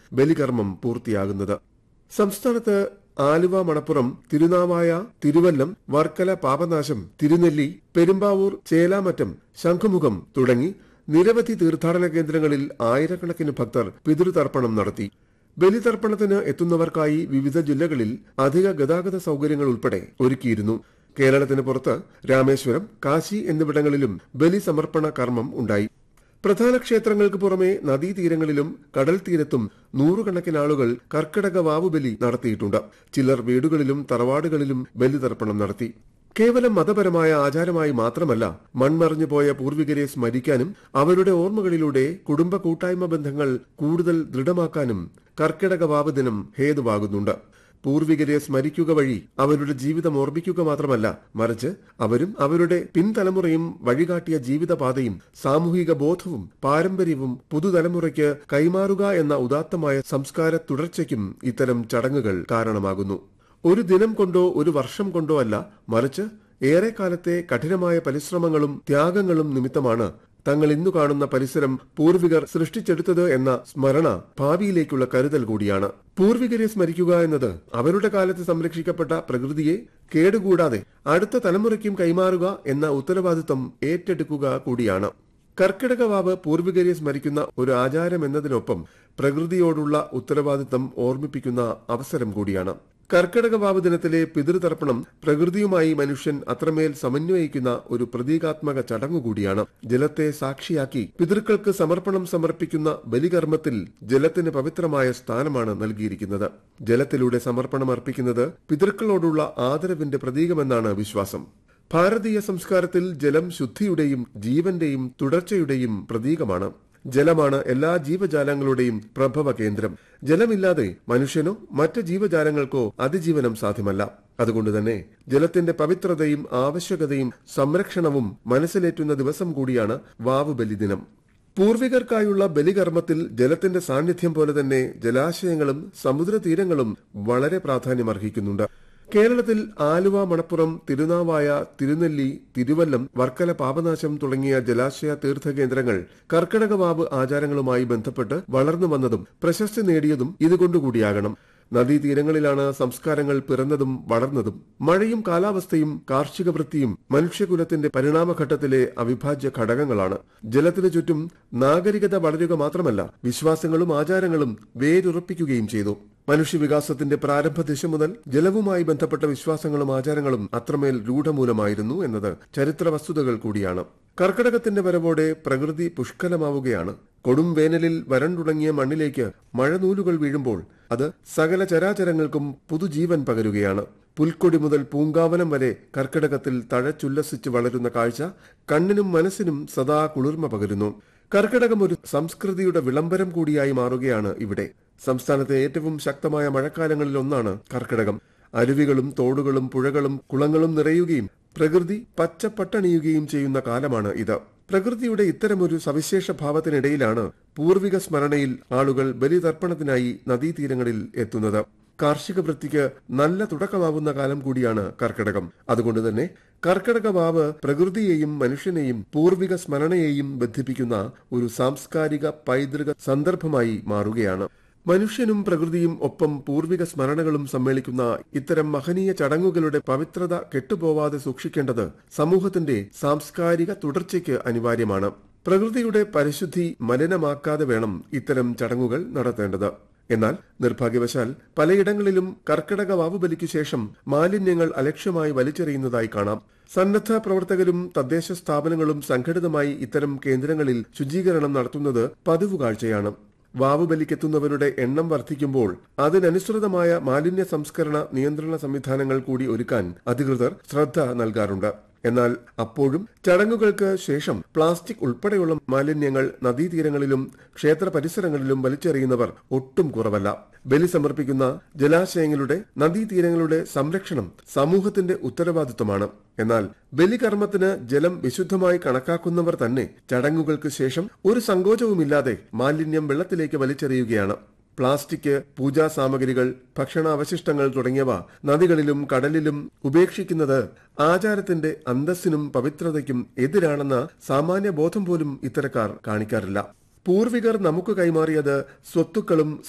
ബലികർമ്മം പൂർത്തിയാകുന്നത് സംസ്ഥാനത്ത് ആലുവ മണപ്പുറം തിരുനാവായ തിരുവല്ലം വർക്കല പാപനാശം തിരുനെല്ലി പെരുമ്പാവൂർ ചേലാമറ്റം ശംഖുമുഖം തുടങ്ങി നിരവധി തീർത്ഥാടന കേന്ദ്രങ്ങളിൽ ആയിരക്കണക്കിന് ഭക്തർ പിതൃതർപ്പണം നടത്തി ബലിതർപ്പണത്തിന് എത്തുന്നവർക്കായി വിവിധ ജില്ലകളിൽ അധിക ഗതാഗത സൌകര്യങ്ങൾ ഉൾപ്പെടെ ഒരുക്കിയിരുന്നു കേരളത്തിന് പുറത്ത് രാമേശ്വരം കാശി എന്നിവിടങ്ങളിലും ബലി സമർപ്പണ കർമ്മം ഉണ്ടായി പ്രധാന ക്ഷേത്രങ്ങൾക്ക് പുറമെ നദീതീരങ്ങളിലും കടൽ തീരത്തും നൂറുകണക്കിന് ആളുകൾ കർക്കിടക വാവുബലി നടത്തിയിട്ടുണ്ട് ചിലർ വീടുകളിലും തറവാടുകളിലും ബലിതർപ്പണം നടത്തി കേവലം മതപരമായ ആചാരമായി മാത്രമല്ല മൺമറഞ്ഞു പോയ പൂർവികരെ സ്മരിക്കാനും അവരുടെ ഓർമ്മകളിലൂടെ കുടുംബ കൂട്ടായ്മ ബന്ധങ്ങൾ കൂടുതൽ ദൃഢമാക്കാനും കർക്കിടക വാവ് ദിനം ഹേതുവാകുന്നുണ്ട് പൂർവികരെ സ്മരിക്കുക വഴി അവരുടെ ജീവിതം ഓർമ്മിക്കുക മാത്രമല്ല മറിച്ച് അവരും അവരുടെ പിൻതലമുറയും വഴികാട്ടിയ ജീവിതപാതയും സാമൂഹിക ബോധവും പാരമ്പര്യവും പുതുതലമുറയ്ക്ക് കൈമാറുക എന്ന ഉദാത്തമായ സംസ്കാര തുടർച്ചയ്ക്കും ഇത്തരം ചടങ്ങുകൾ കാരണമാകുന്നു ഒരു ദിനം കൊണ്ടോ ഒരു വർഷം കൊണ്ടോ അല്ല മറിച്ച് ഏറെക്കാലത്തെ കഠിനമായ പരിശ്രമങ്ങളും ത്യാഗങ്ങളും നിമിത്തമാണ് തങ്ങൾ ഇന്നു കാണുന്ന പരിസരം പൂർവികർ സൃഷ്ടിച്ചെടുത്തത് എന്ന സ്മരണ ഭാവിയിലേക്കുള്ള കരുതൽ കൂടിയാണ് പൂർവികരെ സ്മരിക്കുക എന്നത് അവരുടെ കാലത്ത് സംരക്ഷിക്കപ്പെട്ട പ്രകൃതിയെ കേടുകൂടാതെ അടുത്ത തലമുറയ്ക്കും കൈമാറുക എന്ന ഉത്തരവാദിത്വം ഏറ്റെടുക്കുക കൂടിയാണ് കർക്കിടകവാവ് പൂർവികരെ സ്മരിക്കുന്ന ഒരു ആചാരം എന്നതിനൊപ്പം പ്രകൃതിയോടുള്ള ഉത്തരവാദിത്തം ഓർമ്മിപ്പിക്കുന്ന അവസരം കൂടിയാണ് കർക്കിടകവാവ് ദിനത്തിലെ പിതൃതർപ്പണം പ്രകൃതിയുമായി മനുഷ്യൻ അത്രമേൽ സമന്വയിക്കുന്ന ഒരു പ്രതീകാത്മക ചടങ്ങുകൂടിയാണ് ജലത്തെ സാക്ഷിയാക്കി പിതൃക്കൾക്ക് സമർപ്പണം സമർപ്പിക്കുന്ന ബലികർമ്മത്തിൽ ജലത്തിന് പവിത്രമായ സ്ഥാനമാണ് നൽകിയിരിക്കുന്നത് ജലത്തിലൂടെ സമർപ്പണം അർപ്പിക്കുന്നത് പിതൃക്കളോടുള്ള ആദരവിന്റെ പ്രതീകമെന്നാണ് വിശ്വാസം ഭാരതീയ സംസ്കാരത്തിൽ ജലം ശുദ്ധിയുടെയും ജീവന്റെയും തുടർച്ചയുടെയും പ്രതീകമാണ് ജലമാണ് എല്ലാ ജീവജാലങ്ങളുടെയും പ്രഭവ കേന്ദ്രം ജലമില്ലാതെ മനുഷ്യനോ മറ്റ് ജീവജാലങ്ങൾക്കോ അതിജീവനം സാധ്യമല്ല അതുകൊണ്ട് തന്നെ ജലത്തിന്റെ പവിത്രതയും ആവശ്യകതയും സംരക്ഷണവും മനസ്സിലേറ്റുന്ന ദിവസം കൂടിയാണ് വാവുബലി ദിനം പൂർവികർക്കായുള്ള ബലികർമ്മത്തിൽ ജലത്തിന്റെ സാന്നിധ്യം പോലെ തന്നെ ജലാശയങ്ങളും സമുദ്രതീരങ്ങളും വളരെ പ്രാധാന്യമർഹിക്കുന്നുണ്ട് കേരളത്തിൽ ആലുവ മണപ്പുറം തിരുനാവായ തിരുനെല്ലി തിരുവല്ലം വർക്കല പാപനാശം തുടങ്ങിയ ജലാശയ തീർത്ഥകേന്ദ്രങ്ങൾ കർക്കിടകവാവ് ആചാരങ്ങളുമായി ബന്ധപ്പെട്ട് വളർന്നു വന്നതും പ്രശസ്തി നേടിയതും ഇതുകൊണ്ടുകൂടിയാകണം നദീതീരങ്ങളിലാണ് സംസ്കാരങ്ങൾ പിറന്നതും വളർന്നതും മഴയും കാലാവസ്ഥയും കാർഷിക വൃത്തിയും മനുഷ്യകുലത്തിന്റെ പരിണാമഘട്ടത്തിലെ അവിഭാജ്യ ഘടകങ്ങളാണ് ജലത്തിനു ചുറ്റും നാഗരികത വളരുക മാത്രമല്ല വിശ്വാസങ്ങളും ആചാരങ്ങളും വേരുറപ്പിക്കുകയും ചെയ്തു മനുഷ്യവികാസത്തിന്റെ പ്രാരംഭ ദിശ മുതൽ ജലവുമായി ബന്ധപ്പെട്ട വിശ്വാസങ്ങളും ആചാരങ്ങളും അത്രമേൽ രൂഢമൂലമായിരുന്നു എന്നത് ചരിത്ര വസ്തുതകൾ കൂടിയാണ് കർക്കിടകത്തിന്റെ വരവോടെ പ്രകൃതി പുഷ്കലമാവുകയാണ് കൊടും വേനലിൽ വരണ്ടുടങ്ങിയ മണ്ണിലേക്ക് മഴനൂലുകൾ വീഴുമ്പോൾ അത് സകല ചരാചരങ്ങൾക്കും പുതുജീവൻ പകരുകയാണ് പുൽക്കൊടി മുതൽ പൂങ്കാവനം വരെ കർക്കിടകത്തിൽ തഴച്ചുല്ലസിച്ച് വളരുന്ന കാഴ്ച കണ്ണിനും മനസ്സിനും സദാ കുളിർമ പകരുന്നു കർക്കിടകം ഒരു സംസ്കൃതിയുടെ വിളംബരം കൂടിയായി മാറുകയാണ് ഇവിടെ സംസ്ഥാനത്തെ ഏറ്റവും ശക്തമായ മഴക്കാലങ്ങളിൽ ഒന്നാണ് കർക്കിടകം അരുവികളും തോടുകളും പുഴകളും കുളങ്ങളും നിറയുകയും പ്രകൃതി പച്ചപ്പട്ടണിയുകയും ചെയ്യുന്ന കാലമാണ് ഇത് പ്രകൃതിയുടെ ഇത്തരമൊരു സവിശേഷ ഭാവത്തിനിടയിലാണ് പൂർവിക സ്മരണയിൽ ആളുകൾ ബലിതർപ്പണത്തിനായി നദീതീരങ്ങളിൽ എത്തുന്നത് കാർഷിക വൃത്തിക്ക് നല്ല തുടക്കമാവുന്ന കാലം കൂടിയാണ് കർക്കിടകം അതുകൊണ്ട് തന്നെ കർക്കിടക വാവ് പ്രകൃതിയെയും മനുഷ്യനെയും പൂർവിക സ്മരണയെയും ബന്ധിപ്പിക്കുന്ന ഒരു സാംസ്കാരിക പൈതൃക സന്ദർഭമായി മാറുകയാണ് മനുഷ്യനും പ്രകൃതിയും ഒപ്പം പൂർവിക സ്മരണകളും സമ്മേളിക്കുന്ന ഇത്തരം മഹനീയ ചടങ്ങുകളുടെ പവിത്രത കെട്ടുപോവാതെ സൂക്ഷിക്കേണ്ടത് സമൂഹത്തിന്റെ സാംസ്കാരിക തുടർച്ചയ്ക്ക് അനിവാര്യമാണ് പ്രകൃതിയുടെ പരിശുദ്ധി മലിനമാക്കാതെ വേണം ഇത്തരം ചടങ്ങുകൾ നടത്തേണ്ടത് എന്നാൽ നിർഭാഗ്യവശാൽ പലയിടങ്ങളിലും കർക്കിടക വാവുബലിക്ക് ശേഷം മാലിന്യങ്ങൾ അലക്ഷ്യമായി വലിച്ചെറിയുന്നതായി കാണാം സന്നദ്ധ പ്രവർത്തകരും തദ്ദേശ സ്ഥാപനങ്ങളും സംഘടിതമായി ഇത്തരം കേന്ദ്രങ്ങളിൽ ശുചീകരണം നടത്തുന്നത് പതിവ് കാഴ്ചയാണ് വാവുബലിക്കെത്തുന്നവരുടെ എണ്ണം വർദ്ധിക്കുമ്പോൾ അതിനനുസൃതമായ മാലിന്യ സംസ്കരണ നിയന്ത്രണ സംവിധാനങ്ങൾ കൂടി ഒരുക്കാൻ അധികൃതർ ശ്രദ്ധ നൽകാറുണ്ട് എന്നാൽ അപ്പോഴും ചടങ്ങുകൾക്ക് ശേഷം പ്ലാസ്റ്റിക് ഉൾപ്പെടെയുള്ള മാലിന്യങ്ങൾ നദീതീരങ്ങളിലും ക്ഷേത്ര പരിസരങ്ങളിലും വലിച്ചെറിയുന്നവർ ഒട്ടും കുറവല്ല ബലി സമർപ്പിക്കുന്ന ജലാശയങ്ങളുടെ നദീതീരങ്ങളുടെ സംരക്ഷണം സമൂഹത്തിന്റെ ഉത്തരവാദിത്വമാണ് എന്നാൽ ബലികർമ്മത്തിന് ജലം വിശുദ്ധമായി കണക്കാക്കുന്നവർ തന്നെ ചടങ്ങുകൾക്ക് ശേഷം ഒരു സങ്കോചവുമില്ലാതെ മാലിന്യം വെള്ളത്തിലേക്ക് വലിച്ചെറിയുകയാണ് പ്ലാസ്റ്റിക് പൂജാ സാമഗ്രികൾ ഭക്ഷണാവശിഷ്ടങ്ങൾ തുടങ്ങിയവ നദികളിലും കടലിലും ഉപേക്ഷിക്കുന്നത് ആചാരത്തിന്റെ അന്തസ്സിനും പവിത്രതയ്ക്കും എതിരാണെന്ന സാമാന്യ ബോധം പോലും ഇത്തരക്കാർ കാണിക്കാറില്ല പൂർവികർ നമുക്ക് കൈമാറിയത് സ്വത്തുക്കളും